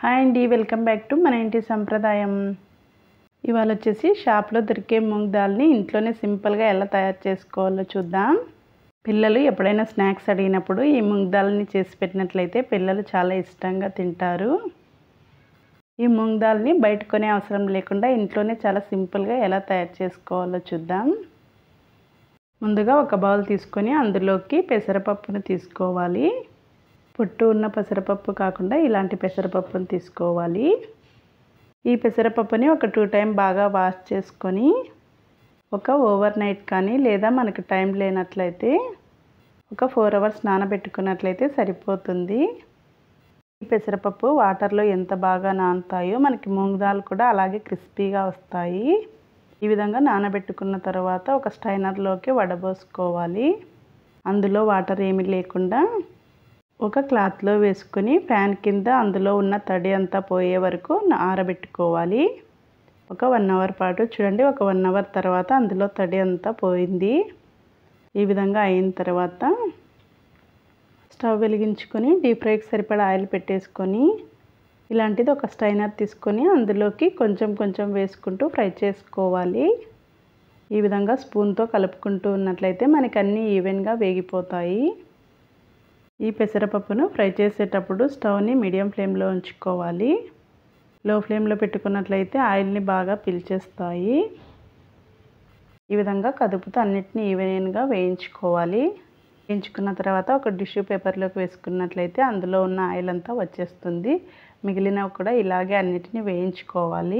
hi అండి welcome back to మన ఇంటి సంప్రదాయం ఇవాళ వచ్చేసి షాప్లో దొరికే మూంగ్ దాల్ని ఇంట్లోనే సింపుల్గా ఎలా తయారు చేసుకోవాలో చూద్దాం పిల్లలు ఎప్పుడైనా స్నాక్స్ అడిగినప్పుడు ఈ మూంగ్ దాల్ని చేసి పెట్టినట్లయితే పిల్లలు చాలా ఇష్టంగా తింటారు ఈ మూంగ్ దాల్ని బయట కొనే అవసరం లేకుండా ఇంట్లోనే చాలా సింపుల్గా ఎలా తయారు చేసుకోవాలో చూద్దాం ముందుగా ఒక బౌల్ తీసుకొని అందులోకి పెసరపప్పును తీసుకోవాలి పొట్టు ఉన్న పెసరపప్పు కాకుండా ఇలాంటి పెసరపప్పును తీసుకోవాలి ఈ పెసరపప్పుని ఒక టూ టైం బాగా వాష్ చేసుకొని ఒక ఓవర్ నైట్ కానీ లేదా మనకు టైం లేనట్లయితే ఒక ఫోర్ అవర్స్ నానబెట్టుకున్నట్లయితే సరిపోతుంది ఈ పెసరపప్పు వాటర్లో ఎంత బాగా నానుతాయో మనకి మూంగ్ దాల్ కూడా అలాగే క్రిస్పీగా వస్తాయి ఈ విధంగా నానబెట్టుకున్న తర్వాత ఒక స్టైనర్లోకి వడబోసుకోవాలి అందులో వాటర్ ఏమీ లేకుండా ఒక క్లాత్లో వేసుకొని ఫ్యాన్ కింద అందులో ఉన్న తడి అంతా పోయే వరకు ఆరబెట్టుకోవాలి ఒక వన్ అవర్ పాటు చూడండి ఒక వన్ అవర్ తర్వాత అందులో తడి అంతా పోయింది ఈ విధంగా అయిన తర్వాత స్టవ్ వెలిగించుకొని డీప్ ఫ్రైకి సరిపడా ఆయిల్ పెట్టేసుకొని ఇలాంటిది ఒక స్టైనర్ తీసుకొని అందులోకి కొంచెం కొంచెం వేసుకుంటూ ఫ్రై చేసుకోవాలి ఈ విధంగా స్పూన్తో కలుపుకుంటూ ఉన్నట్లయితే మనకి అన్నీ ఈవెన్గా వేగిపోతాయి ఈ పెసరపప్పును ఫ్రై చేసేటప్పుడు స్టవ్ని మీడియం ఫ్లేమ్లో ఉంచుకోవాలి లో ఫ్లేమ్లో పెట్టుకున్నట్లయితే ఆయిల్ని బాగా పీల్చేస్తాయి ఈ విధంగా కదుపుతూ అన్నిటినీ ఈవెన్గా వేయించుకోవాలి వేయించుకున్న తర్వాత ఒక టిష్యూ పేపర్లోకి వేసుకున్నట్లయితే అందులో ఉన్న ఆయిల్ అంతా వచ్చేస్తుంది మిగిలినవి కూడా ఇలాగే అన్నిటినీ వేయించుకోవాలి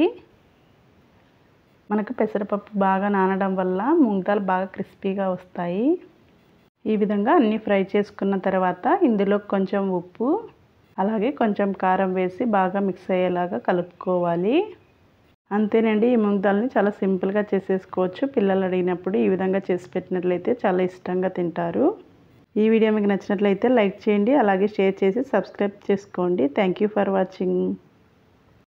మనకు పెసరపప్పు బాగా నానడం వల్ల ముంగదాలు బాగా క్రిస్పీగా వస్తాయి ఈ విధంగా అన్నీ ఫ్రై చేసుకున్న తర్వాత ఇందులో కొంచెం ఉప్పు అలాగే కొంచెం కారం వేసి బాగా మిక్స్ అయ్యేలాగా కలుపుకోవాలి అంతేనండి ఈ ముంగదాల్ని చాలా సింపుల్గా చేసేసుకోవచ్చు పిల్లలు అడిగినప్పుడు ఈ విధంగా చేసి పెట్టినట్లయితే చాలా ఇష్టంగా తింటారు ఈ వీడియో మీకు నచ్చినట్లయితే లైక్ చేయండి అలాగే షేర్ చేసి సబ్స్క్రైబ్ చేసుకోండి థ్యాంక్ యూ ఫర్ వాచింగ్